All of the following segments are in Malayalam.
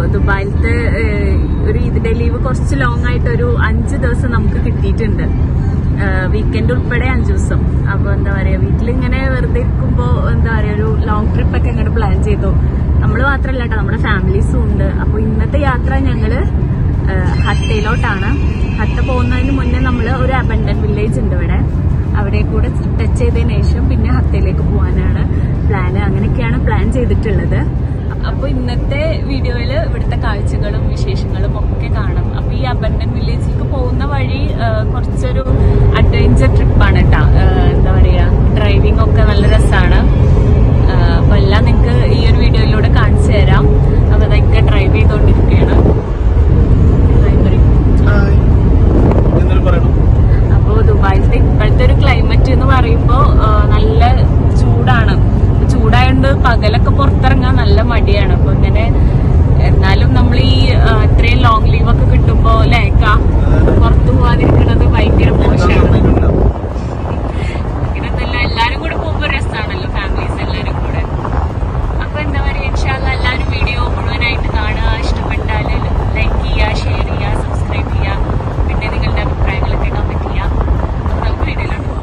ദുബായിലത്തെ ഏഹ്, ഒരു ഈദിന്റെ ലീവ് കുറച്ച് ലോങ് ആയിട്ട് ഒരു അഞ്ച് ദിവസം നമുക്ക് കിട്ടിയിട്ടുണ്ട് വീക്കെൻഡ് ഉൾപ്പെടെ അഞ്ചു ദിവസം അപ്പൊ എന്താ പറയാ വീട്ടിലിങ്ങനെ വെറുതെ ഇരിക്കുമ്പോ എന്താ പറയാ ഒരു ലോങ് ട്രിപ്പ് ഒക്കെ ഇങ്ങോട്ട് പ്ലാൻ ചെയ്തു നമ്മൾ മാത്രല്ല കേട്ടോ നമ്മുടെ ഫാമിലീസും ഉണ്ട് അപ്പൊ ഇന്നത്തെ യാത്ര ഞങ്ങള് ഏഹ്, ഹട്ടയിലോട്ടാണ് ഹട്ട പോകുന്നതിന് മുന്നേ നമ്മൾ ഒരു അബണ്ടൻ വില്ലേജ് ഉണ്ട് ഇവിടെ അവിടെ കൂടെ ടച്ച് ചെയ്തതിന് ശേഷം പിന്നെ ഹത്തയിലേക്ക് പോകാനാണ് പ്ലാന് അങ്ങനെയൊക്കെയാണ് പ്ലാൻ ചെയ്തിട്ടുള്ളത് അപ്പൊ ഇന്നത്തെ വീഡിയോയില് ഇവിടുത്തെ കാഴ്ചകളും വിശേഷങ്ങളും ഒക്കെ കാണാം അപ്പൊ ഈ അബണ്ടൻ വില്ലേജിലേക്ക് പോകുന്ന വഴി ആ, കുറച്ചൊരു അഡ്വഞ്ചർ ട്രിപ്പാണ് കേട്ടോ എന്താ പറയാ ഡ്രൈവിംഗ് ഒക്കെ നല്ല രസമാണ് അപ്പൊ എല്ലാം നിങ്ങൾക്ക് ഈ ഒരു വീഡിയോയിലൂടെ കാണിച്ചു തരാം അപ്പൊ അതൊക്കെ ഡ്രൈവ് ചെയ്തോണ്ടിരിക്കുകയാണ് ഡ്രൈവറി എന്തെങ്കിലും പറയണം അപ്പോൾ ദുബായിലത്തെ ഇപ്പോഴത്തെ ഒരു ക്ലൈമറ്റ് എന്ന് പറയുമ്പോൾ നല്ല ചൂടാണ് ചൂടായതുകൊണ്ട് പകലൊക്കെ പുറത്തിറങ്ങാൻ നല്ല മടിയാണ് അപ്പൊ ഇങ്ങനെ എന്നാലും നമ്മൾ ഈ ആ, ഇത്രയും ലോങ് ലീവ് ഒക്കെ കിട്ടുമ്പോ ലേക്ക പുറത്തു പോകാതിരിക്കുന്നത് ഭയങ്കര മോശമാണ് ഇങ്ങനെയൊന്നല്ല എല്ലാരും കൂടെ പോകുമ്പോ രസമാണല്ലോ ഫാമിലീസ് എല്ലാരും കൂടെ അപ്പൊ എന്താ പറയാ ഇൻഷാല്ല എല്ലാവരും വീഡിയോ മുഴുവനായിട്ട് കാണുക ഇഷ്ടപ്പെട്ടാൽ ലൈക്ക് ചെയ്യുക ഷെയർ ചെയ്യുക സബ്സ്ക്രൈബ് ചെയ്യുക പിന്നെ നിങ്ങളുടെ അഭിപ്രായങ്ങളൊക്കെ കമന്റ് ചെയ്യുക അപ്പൊ നമുക്ക് വീഡിയോയിലോട്ട് പോകാം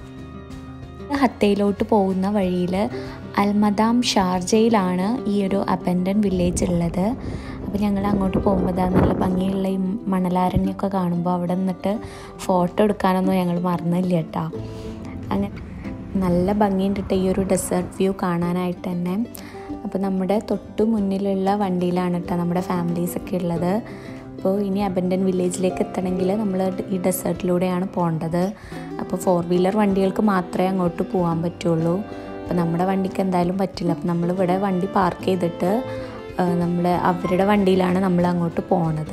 ഹത്തയിലോട്ട് പോകുന്ന വഴിയിൽ അൽമദാം ഷാർജയിലാണ് ഈ ഒരു അബൻഡൻ വില്ലേജ് ഉള്ളത് അപ്പോൾ ഞങ്ങൾ അങ്ങോട്ട് പോകുമ്പോൾ ദാ നല്ല ഭംഗിയുള്ള ഈ മണലാരണ്യൊക്കെ കാണുമ്പോൾ അവിടെ നിന്നിട്ട് ഫോട്ടോ എടുക്കാനൊന്നും ഞങ്ങൾ മറന്നില്ല കേട്ടോ അങ്ങനെ നല്ല ഭംഗിയുണ്ട് ട്ടോ ഈ ഒരു ഡെസേർട്ട് വ്യൂ കാണാനായിട്ട് തന്നെ അപ്പോൾ നമ്മുടെ തൊട്ട് മുന്നിലുള്ള വണ്ടിയിലാണ് കേട്ടോ നമ്മുടെ ഫാമിലീസൊക്കെ ഉള്ളത് അപ്പോൾ ഇനി അബൻഡൻ വില്ലേജിലേക്ക് എത്തണമെങ്കിൽ നമ്മൾ ഈ ഡെസേർട്ടിലൂടെയാണ് പോകേണ്ടത് അപ്പോൾ ഫോർ വീലർ വണ്ടികൾക്ക് മാത്രമേ അങ്ങോട്ട് പോകാൻ പറ്റുള്ളൂ അപ്പോൾ നമ്മുടെ വണ്ടിക്ക് എന്തായാലും പറ്റില്ല അപ്പോൾ നമ്മളിവിടെ വണ്ടി പാർക്ക് ചെയ്തിട്ട് നമ്മുടെ അവരുടെ വണ്ടിയിലാണ് നമ്മൾ അങ്ങോട്ട് പോണത്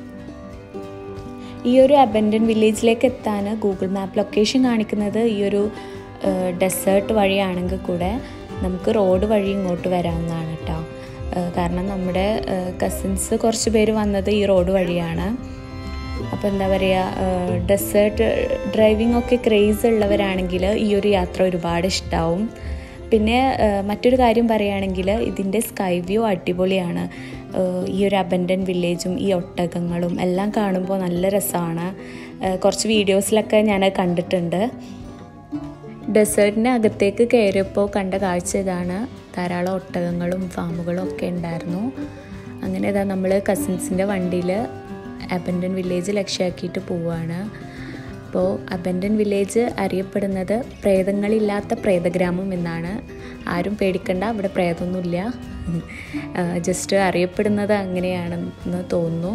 ഈ ഒരു അബൻഡൻ വില്ലേജിലേക്ക് എത്താൻ ഗൂഗിൾ മാപ്പ് ലൊക്കേഷൻ കാണിക്കുന്നത് ഈ ഒരു ഡെസേർട്ട് വഴിയാണെങ്കിൽ കൂടെ നമുക്ക് റോഡ് വഴി ഇങ്ങോട്ട് വരാവുന്നതാണ് കേട്ടോ കാരണം നമ്മുടെ കസിൻസ് കുറച്ച് പേര് വന്നത് ഈ റോഡ് വഴിയാണ് അപ്പോൾ എന്താ പറയുക ഡെസേർട്ട് ഡ്രൈവിംഗ് ഒക്കെ ക്രേസ് ഉള്ളവരാണെങ്കിൽ ഈ ഒരു യാത്ര ഒരുപാട് ഇഷ്ടമാവും പിന്നെ ആ, മറ്റൊരു കാര്യം പറയുകയാണെങ്കിൽ ഇതിൻ്റെ സ്കൈ വ്യൂ അടിപൊളിയാണ് ആ, ഈ ഒരു അബൻഡൻ വില്ലേജും ഈ ഒട്ടകങ്ങളും എല്ലാം കാണുമ്പോൾ നല്ല രസമാണ് ആ, കുറച്ച് വീഡിയോസിലൊക്കെ ഞാൻ കണ്ടിട്ടുണ്ട് ഡെസേർട്ടിൻ്റെ അകത്തേക്ക് കയറിയപ്പോൾ കണ്ട കാഴ്ച ഇതാണ് ധാരാളം ഒട്ടകങ്ങളും ഫാമുകളും ഒക്കെ ഉണ്ടായിരുന്നു അങ്ങനെ ഇതാ നമ്മൾ കസിൻസിൻ്റെ വണ്ടിയിൽ അബൻഡൻ വില്ലേജ് ലക്ഷ്യമാക്കിയിട്ട് പോവുകയാണ് അപ്പോൾ അബൻഡൻ വില്ലേജ് അറിയപ്പെടുന്നത് പ്രേതങ്ങളില്ലാത്ത പ്രേതഗ്രാമം എന്നാണ് ആരും പേടിക്കണ്ട അവിടെ പ്രേതമൊന്നുമില്ല ജസ്റ്റ് അറിയപ്പെടുന്നത് അങ്ങനെയാണെന്ന് തോന്നുന്നു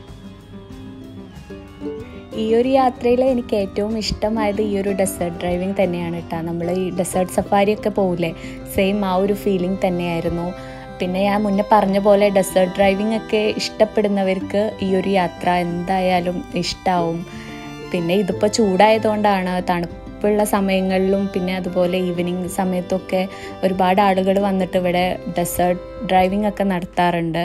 ഈ ഒരു യാത്രയിൽ എനിക്ക് ഏറ്റവും ഇഷ്ടമായത് ഈ ഒരു ഡെസേർട്ട് ഡ്രൈവിംഗ് തന്നെയാണ് കേട്ടോ നമ്മൾ ഈ ഡെസേർട്ട് സഫാരി ഒക്കെ പോകില്ലേ സെയിം ആ ഒരു ഫീലിംഗ് തന്നെയായിരുന്നു പിന്നെ ഞാൻ മുന്നേ പറഞ്ഞ പോലെ ഡെസേർട്ട് ഡ്രൈവിംഗ് ഒക്കെ ഇഷ്ടപ്പെടുന്നവർക്ക് ഈ ഒരു യാത്ര എന്തായാലും ഇഷ്ടാവും പിന്നെ ഇതിപ്പോൾ ചൂടായതുകൊണ്ടാണ് തണുപ്പുള്ള സമയങ്ങളിലും പിന്നെ അതുപോലെ ഈവനിങ് സമയത്തൊക്കെ ഒരുപാട് ആളുകൾ വന്നിട്ട് ഇവിടെ ഡെസേർട്ട് ഡ്രൈവിംഗ് ഒക്കെ നടത്താറുണ്ട്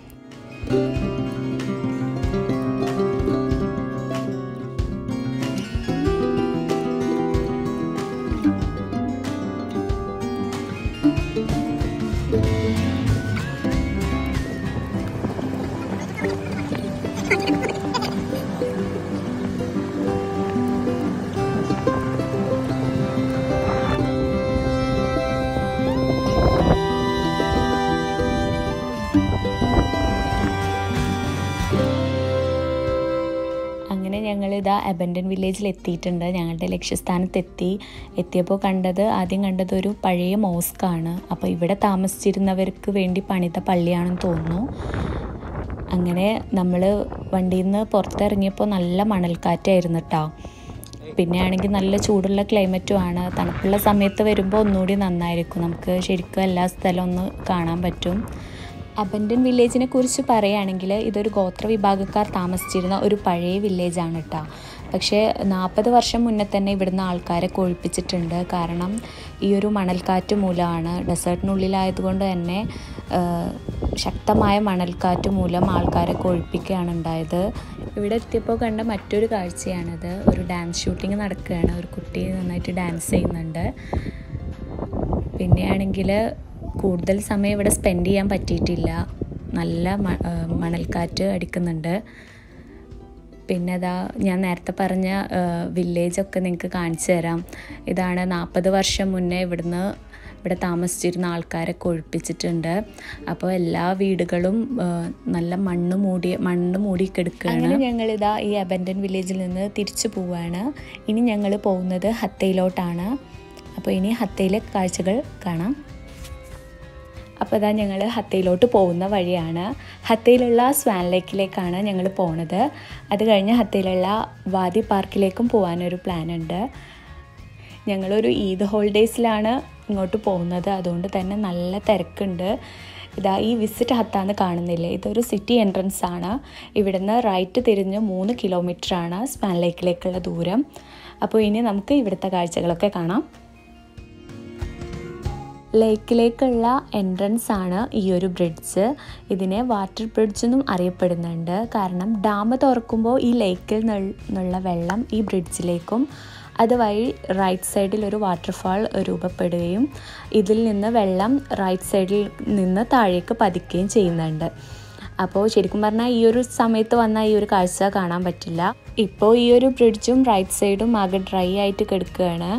അങ്ങനെ ഞങ്ങൾ ഇതാ അബൻഡൻ വില്ലേജിൽ എത്തിയിട്ടുണ്ട് ഞങ്ങളുടെ ലക്ഷ്യസ്ഥാനത്ത് എത്തി എത്തിയപ്പോൾ കണ്ടത് ആദ്യം കണ്ടത് ഒരു പഴയ മോസ്കാണ് അപ്പോൾ ഇവിടെ താമസിച്ചിരുന്നവർക്ക് വേണ്ടി പണിത പള്ളിയാണെന്ന് തോന്നുന്നു അങ്ങനെ നമ്മൾ വണ്ടിയിൽ നിന്ന് പുറത്തിറങ്ങിയപ്പോൾ നല്ല മണൽക്കാറ്റായിരുന്നു കേട്ടോ പിന്നെ ആണെങ്കിൽ നല്ല ചൂടുള്ള ക്ലൈമറ്റും ആണ് തണുപ്പുള്ള സമയത്ത് വരുമ്പോൾ ഒന്നുകൂടി നന്നായിരിക്കും നമുക്ക് ശരിക്കും എല്ലാ സ്ഥലവും ഒന്ന് കാണാൻ പറ്റും അബൻഡൻ വില്ലേജിനെ കുറിച്ച് പറയുകയാണെങ്കിൽ ഇതൊരു ഗോത്ര വിഭാഗക്കാർ താമസിച്ചിരുന്ന ഒരു പഴയ വില്ലേജാണ് കേട്ടോ പക്ഷേ നാൽപ്പത് വർഷം മുന്നേ തന്നെ ഇവിടുന്ന് ആൾക്കാരെ കൊഴിപ്പിച്ചിട്ടുണ്ട് കാരണം ഈ ഒരു മണൽക്കാറ്റ് മൂലമാണ് ഡെസേർട്ടിനുള്ളിലായതുകൊണ്ട് തന്നെ ആ, ശക്തമായ മണൽക്കാറ്റ് മൂലം ആൾക്കാരെ കൊഴിപ്പിക്കുകയാണ് ഉണ്ടായത് ഇവിടെ എത്തിയപ്പോൾ കണ്ട മറ്റൊരു കാഴ്ചയാണിത് ഒരു ഡാൻസ് ഷൂട്ടിംഗ് നടക്കുകയാണ് ഒരു കുട്ടി നന്നായിട്ട് ഡാൻസ് ചെയ്യുന്നുണ്ട് പിന്നെയാണെങ്കിൽ കൂടുതൽ സമയം ഇവിടെ സ്പെൻഡ് ചെയ്യാൻ പറ്റിയിട്ടില്ല നല്ല മ- ആ, മണൽക്കാറ്റ് അടിക്കുന്നുണ്ട് പിന്നെ അതാ ഞാൻ നേരത്തെ പറഞ്ഞ വില്ലേജൊക്കെ നിങ്ങൾക്ക് കാണിച്ചു തരാം ഇതാണ് നാൽപ്പത് വർഷം മുന്നേ ഇവിടുന്ന് ഇവിടെ താമസിച്ചിരുന്ന ആൾക്കാരൊക്കെ ഒഴിപ്പിച്ചിട്ടുണ്ട് അപ്പോൾ എല്ലാ വീടുകളും ആ, നല്ല മണ്ണ് മൂടി മണ്ണ് മൂടി കിടക്കുകയാണ് അങ്ങനെ ഞങ്ങളിതാ ഈ അബൻഡൻ വില്ലേജിൽ നിന്ന് തിരിച്ചു പോവുകയാണ് ഇനി ഞങ്ങൾ പോകുന്നത് ഹത്തയിലോട്ടാണ് അപ്പോൾ ഇനി ഹത്തയിലെ കാഴ്ചകൾ കാണാം അപ്പോൾ ഇതാ ഞങ്ങൾ ഹത്തയിലോട്ട് പോകുന്ന വഴിയാണ് ഹത്തയിലുള്ള സ്വാൻ ലേക്കിലേക്കാണ് ഞങ്ങൾ പോണത് അത് കഴിഞ്ഞ് ഹത്തയിലുള്ള വാദി പാർക്കിലേക്കും പോകാനൊരു പ്ലാൻ ഉണ്ട് ഞങ്ങളൊരു ഈദ് ഹോളിഡേയ്സിലാണ് ഇങ്ങോട്ട് പോകുന്നത് അതുകൊണ്ട് തന്നെ നല്ല തിരക്കുണ്ട് ഇതാ ഈ വിസിറ്റ് ഹത്താന്ന് കാണുന്നില്ലേ ഇതൊരു സിറ്റി എൻട്രൻസ് ആണ് ഇവിടുന്ന് റൈറ്റ് തിരിഞ്ഞ് മൂന്ന് കിലോമീറ്റർ ആണ് സ്പാൻ ലേക്കിലേക്കുള്ള ദൂരം അപ്പോൾ ഇനി നമുക്ക് ഇവിടുത്തെ കാഴ്ചകളൊക്കെ കാണാം ലേക്കിലേക്കുള്ള എൻട്രൻസ് ആണ് ഈ ഒരു ബ്രിഡ്ജ് ഇതിനെ വാട്ടർ ബ്രിഡ്ജ് എന്നും അറിയപ്പെടുന്നുണ്ട് കാരണം ഡാം തുറക്കുമ്പോൾ ഈ ലേക്കിൽ നിന്നുള്ള വെള്ളം ഈ ബ്രിഡ്ജിലേക്കും അതുവഴി റൈറ്റ് സൈഡിൽ ഒരു വാട്ടർഫാൾ രൂപപ്പെടുകയും ഇതിൽ നിന്ന് വെള്ളം റൈറ്റ് സൈഡിൽ നിന്ന് താഴേക്ക് പതിക്കുകയും ചെയ്യുന്നുണ്ട് അപ്പോൾ ശരിക്കും പറഞ്ഞാൽ ഈ ഒരു സമയത്ത് വന്നാൽ ഈ ഒരു കാഴ്ച കാണാൻ പറ്റില്ല ഇപ്പോൾ ഈ ഒരു ബ്രിഡ്ജും റൈറ്റ് സൈഡും ആകെ ഡ്രൈ ആയിട്ട് കിടക്കുകയാണ്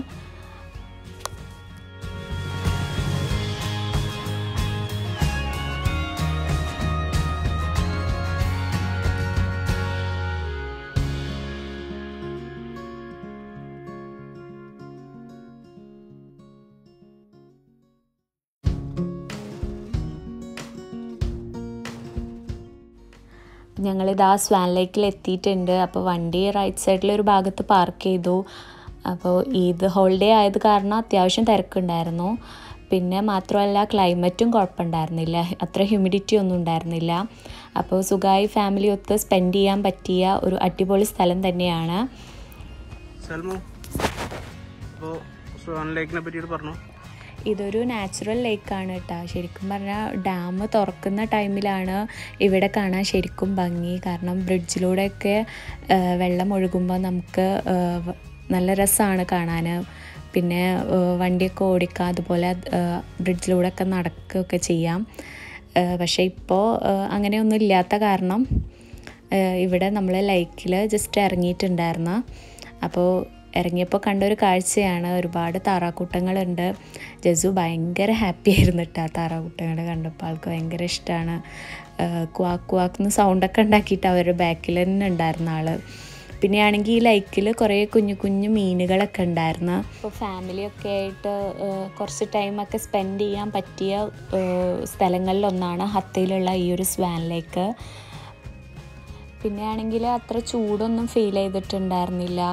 ഞങ്ങളിത് ആ സ്വാൻ ലേക്കിൽ എത്തിയിട്ടുണ്ട് അപ്പോൾ വണ്ടി റൈറ്റ് സൈഡിൽ ഒരു ഭാഗത്ത് പാർക്ക് ചെയ്തു അപ്പോൾ ഈദ് ഹോളിഡേ ആയത് കാരണം അത്യാവശ്യം തിരക്കുണ്ടായിരുന്നു പിന്നെ മാത്രമല്ല ക്ലൈമറ്റും കുഴപ്പമുണ്ടായിരുന്നില്ല അത്ര ഹ്യൂമിഡിറ്റി ഒന്നും ഉണ്ടായിരുന്നില്ല അപ്പോൾ സുഖമായി ഫാമിലി ഒത്ത് സ്പെൻഡ് ചെയ്യാൻ പറ്റിയ ഒരു അടിപൊളി സ്ഥലം തന്നെയാണ് സൽമു അപ്പോൾ സ്വാൻ ലേക്കിനെ പറ്റിയിട്ട് പറഞ്ഞു ഇതൊരു നാച്ചുറൽ ലേക്കാണ് കേട്ടോ ശരിക്കും പറഞ്ഞാൽ ഡാം തുറക്കുന്ന ടൈമിലാണ് ഇവിടെ കാണാൻ ശരിക്കും ഭംഗി കാരണം ബ്രിഡ്ജിലൂടെയൊക്കെ ആ, വെള്ളം ഒഴുകുമ്പോൾ നമുക്ക് ആ, വ- നല്ല രസമാണ് കാണാൻ പിന്നെ ആ, വണ്ടിയൊക്കെ ഓടിക്കാം അതുപോലെ ആ, ബ്രിഡ്ജിലൂടെ ഒക്കെ നടക്കുകയൊക്കെ ചെയ്യാം ആ, പക്ഷേ ഇപ്പോൾ അങ്ങനെയൊന്നും ഇല്ലാത്ത കാരണം ആ, ഇവിടെ നമ്മൾ ലൈക്കിൽ ജസ്റ്റ് ഇറങ്ങിയിട്ടുണ്ടായിരുന്നു അപ്പോൾ ഇറങ്ങിയപ്പോൾ കണ്ട ഒരു കാഴ്ചയാണ് ഒരുപാട് താറാക്കൂട്ടങ്ങളുണ്ട് ജസു ഭയങ്കര ഹാപ്പി ആയിരുന്നു കേട്ടോ ആ താറാക്കൂട്ടങ്ങളെ കണ്ടപ്പോൾ ആൾക്ക് ഭയങ്കര ഇഷ്ടമാണ് ക്വാക്ക് ക്വാക്ക് സൗണ്ടൊക്കെ ഉണ്ടാക്കിയിട്ട് അവരുടെ ബാക്കിൽ തന്നെ ഉണ്ടായിരുന്ന ആള് പിന്നെ ആണെങ്കിൽ ഈ ലൈക്കിൽ കുറേ കുഞ്ഞു കുഞ്ഞു മീനുകളൊക്കെ ഉണ്ടായിരുന്നു അപ്പോൾ ഫാമിലിയൊക്കെ ആയിട്ട് ഏഹ്, കുറച്ച് ടൈമൊക്കെ സ്പെൻഡ് ചെയ്യാൻ പറ്റിയ ഏഹ്, സ്ഥലങ്ങളിലൊന്നാണ് ഹത്തയിലുള്ള ഈ ഒരു സ്വാൻ ലേക്ക് പിന്നെ ആണെങ്കിൽ അത്ര ചൂടൊന്നും ഫീൽ ചെയ്തിട്ടുണ്ടായിരുന്നില്ല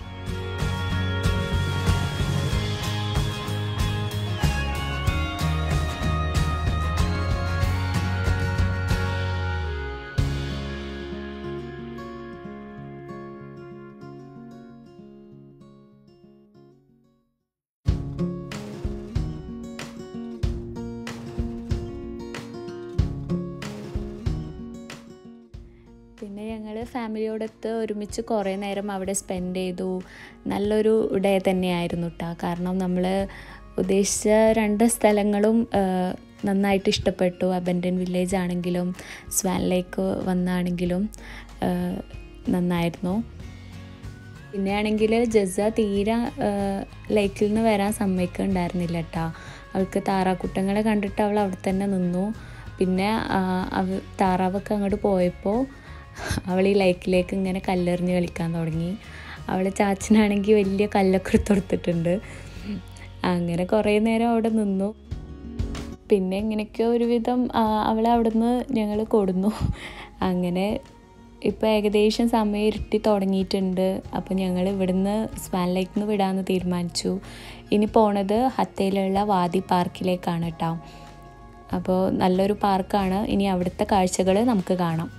പിന്നെ ഞങ്ങൾ ഫാമിലിയോടൊത്ത് ഒരുമിച്ച് കുറേ നേരം അവിടെ സ്പെൻഡ് ചെയ്തു നല്ലൊരു ഡേ തന്നെയായിരുന്നു കേട്ടോ കാരണം നമ്മൾ ഉദ്ദേശിച്ച രണ്ട് സ്ഥലങ്ങളും ആ, നന്നായിട്ട് ഇഷ്ടപ്പെട്ടു അബൻഡൻ വില്ലേജ് ആണെങ്കിലും സ്വാൻ ലേക്ക് വന്നാണെങ്കിലും ആ, നന്നായിരുന്നു പിന്നെ ആണെങ്കിൽ ജസ തീരെ ലേക്കിൽ നിന്ന് വരാൻ സമ്മതിക്കുന്നുണ്ടായിരുന്നില്ല കേട്ടോ അവൾക്ക് താറാക്കുട്ടങ്ങളെ കണ്ടിട്ട് അവൾ അവിടെ തന്നെ നിന്നു പിന്നെ ആ, അവ താറാവൊക്കെ അങ്ങോട്ട് പോയപ്പോൾ അവൾ ഈ ലൈക്കിലേക്ക് ഇങ്ങനെ കല്ലെറിഞ്ഞ് കളിക്കാൻ തുടങ്ങി അവളെ ചാച്ചനാണെങ്കിൽ വലിയ കല്ലൊക്കെ എടുത്ത് കൊടുത്തിട്ടുണ്ട് അങ്ങനെ കുറേ നേരം അവിടെ നിന്നു പിന്നെ എങ്ങനെയൊക്കെയോ ഒരുവിധം ആ, അവളെ അവിടുന്ന് ഞങ്ങൾ കൊടുന്നു അങ്ങനെ ഇപ്പോൾ ഏകദേശം സമയം ഇരുട്ടി തുടങ്ങിയിട്ടുണ്ട് അപ്പോൾ ഞങ്ങൾ ഇവിടുന്ന് സ്വാൻ ലേക്കിൽ നിന്ന് വിടാമെന്ന് തീരുമാനിച്ചു ഇനി പോണത് ഹത്തയിലുള്ള വാദി പാർക്കിലേക്കാണ് കേട്ടോ അപ്പോൾ നല്ലൊരു പാർക്കാണ് ഇനി അവിടുത്തെ കാഴ്ചകൾ നമുക്ക് കാണാം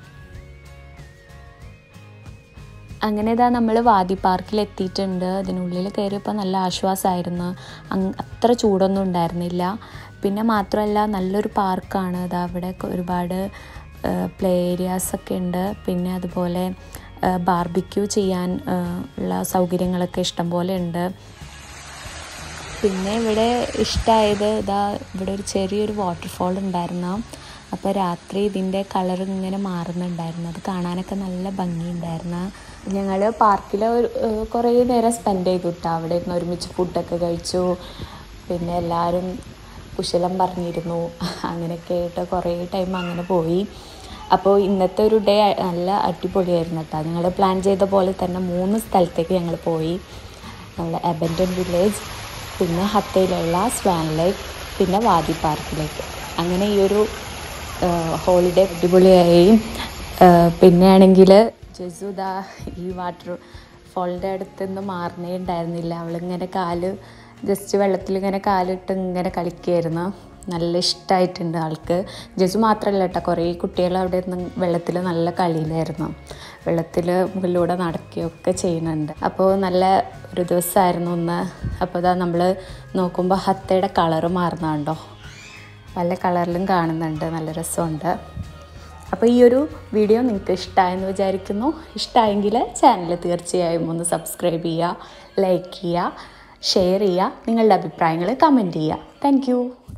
അങ്ങനെ ഇതാ നമ്മൾ വാദി പാർക്കിൽ എത്തിയിട്ടുണ്ട് അതിനുള്ളിൽ കയറിയപ്പോൾ നല്ല ആശ്വാസമായിരുന്നു അങ് അത്ര ചൂടൊന്നും ഉണ്ടായിരുന്നില്ല പിന്നെ മാത്രമല്ല നല്ലൊരു പാർക്കാണ് അത് അവിടെ ഒക്കെ ഒരുപാട് പ്ലേ ഏരിയാസ് ഒക്കെ ഉണ്ട് പിന്നെ അതുപോലെ ബാർബിക്യൂ ചെയ്യാൻ ആ, ഉള്ള സൗകര്യങ്ങളൊക്കെ ഇഷ്ടംപോലെ ഉണ്ട് പിന്നെ ഇവിടെ ഇഷ്ടമായത് ഇതാ ഇവിടെ ഒരു ചെറിയൊരു വാട്ടർഫോൾ ഉണ്ടായിരുന്നു അപ്പോൾ രാത്രി ഇതിൻ്റെ കളർ ഇങ്ങനെ മാറുന്നുണ്ടായിരുന്നു അത് കാണാനൊക്കെ നല്ല ഭംഗിയുണ്ടായിരുന്നു ഞങ്ങൾ പാർക്കിൽ കുറേ നേരം സ്പെൻഡ് ചെയ്തു കേട്ടോ അവിടെ ഇരുന്ന് ഒരുമിച്ച് ഫുഡൊക്കെ കഴിച്ചു പിന്നെ എല്ലാവരും കുശലം പറഞ്ഞിരുന്നു അങ്ങനെയൊക്കെ ആയിട്ട് കുറേ ടൈം അങ്ങനെ പോയി അപ്പോൾ ഇന്നത്തെ ഒരു ഡേ നല്ല അടിപൊളിയായിരുന്നു കേട്ടോ ഞങ്ങൾ പ്ലാൻ ചെയ്ത പോലെ തന്നെ മൂന്ന് സ്ഥലത്തേക്ക് ഞങ്ങൾ പോയി നമ്മുടെ അബൻഡൻ വില്ലേജ് പിന്നെ ഹത്തയിലുള്ള സ്വാൻ ലേക്ക് പിന്നെ വാദി പാർക്കിലേക്ക് അങ്ങനെ ഈ ഒരു ഹോളിഡേ അടിപൊളിയായി പിന്നെ ആണെങ്കിൽ ജസുദ ഈ വാട്ടർ ഫോളിൻ്റെ അടുത്ത് നിന്ന് മാറുന്നേ ഉണ്ടായിരുന്നില്ല അവളിങ്ങനെ കാല് ജസ്റ്റ് വെള്ളത്തിൽ ഇങ്ങനെ കാലിട്ട് ഇങ്ങനെ കളിക്കുകയായിരുന്നു നല്ല ഇഷ്ടമായിട്ടുണ്ട് ആൾക്ക് ജസു മാത്രമല്ല കേട്ടോ കുറേ കുട്ടികൾ അവിടെ നിന്ന് വെള്ളത്തിൽ നല്ല കളിയിലായിരുന്നു വെള്ളത്തിൽ മുകളിലൂടെ നടക്കുകയൊക്കെ ചെയ്യുന്നുണ്ട് അപ്പോൾ നല്ല ഒരു ദിവസമായിരുന്നു ഒന്ന് അപ്പോൾ ഇതാ നമ്മൾ നോക്കുമ്പോൾ ഹത്തയുടെ കളറ് മാറുന്നുണ്ടോ പല കളറിലും കാണുന്നുണ്ട് നല്ല രസമുണ്ട് അപ്പോൾ ഈ ഒരു വീഡിയോ നിങ്ങൾക്ക് ഇഷ്ടമായെന്ന് വിചാരിക്കുന്നു ഇഷ്ടമായെങ്കിൽ ചാനൽ തീർച്ചയായും ഒന്ന് സബ്സ്ക്രൈബ് ചെയ്യുക ലൈക്ക് ചെയ്യുക ഷെയർ ചെയ്യുക നിങ്ങളുടെ അഭിപ്രായങ്ങൾ കമൻറ്റ് ചെയ്യുക താങ്ക്